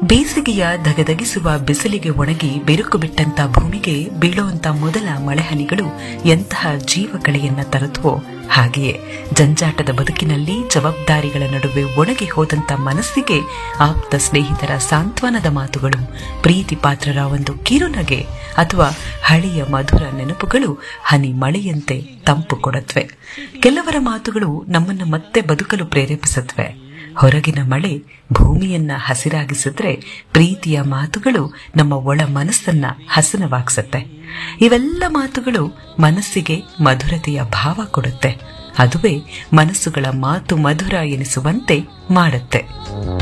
ಬೇಸಿಗೆಯ ಧಗಧಗಿಸುವ ಬಿಸಿಲಿಗೆ ಒಣಗಿ ಬೆರುಕು ಬಿಟ್ಟಂತ ಭೂಮಿಗೆ ಬೀಳುವಂತ ಮೊದಲ ಮಳೆಹನಿಗಳು ಎಂತಹ ಜೀವಕಳೆಯನ್ನ ತರುತ್ತವೋ ಹಾಗೆಯೇ ಜಂಜಾಟದ ಬದುಕಿನಲ್ಲಿ ಜವಾಬ್ದಾರಿಗಳ ನಡುವೆ ಒಣಗಿ ಹೋದಂತ ಮನಸ್ಸಿಗೆ ಆಪ್ತ ಸ್ನೇಹಿತರ ಸಾಂತ್ವನದ ಮಾತುಗಳು ಪ್ರೀತಿ ಪಾತ್ರರ ಒಂದು ಕಿರುನಗೆ ಅಥವಾ ಹಳೆಯ ಮಧುರ ನೆನಪುಗಳು ಹನಿ ಮಳೆಯಂತೆ ತಂಪು ಕೊಡತ್ವೆ ಕೆಲವರ ಮಾತುಗಳು ನಮ್ಮನ್ನ ಮತ್ತೆ ಬದುಕಲು ಪ್ರೇರೇಪಿಸತ್ವೆ ಹೊರಗಿನ ಮಳೆ ಭೂಮಿಯನ್ನ ಹಸಿರಾಗಿಸಿದ್ರೆ ಪ್ರೀತಿಯ ಮಾತುಗಳು ನಮ್ಮ ಒಳ ಮನಸ್ಸನ್ನ ಹಸನವಾಗಿಸುತ್ತೆ ಇವೆಲ್ಲ ಮಾತುಗಳು ಮನಸ್ಸಿಗೆ ಮಧುರತೆಯ ಭಾವ ಕೊಡುತ್ತೆ ಅದುವೇ ಮನಸ್ಸುಗಳ ಮಾತು ಮಧುರ ಎನಿಸುವಂತೆ ಮಾಡುತ್ತೆ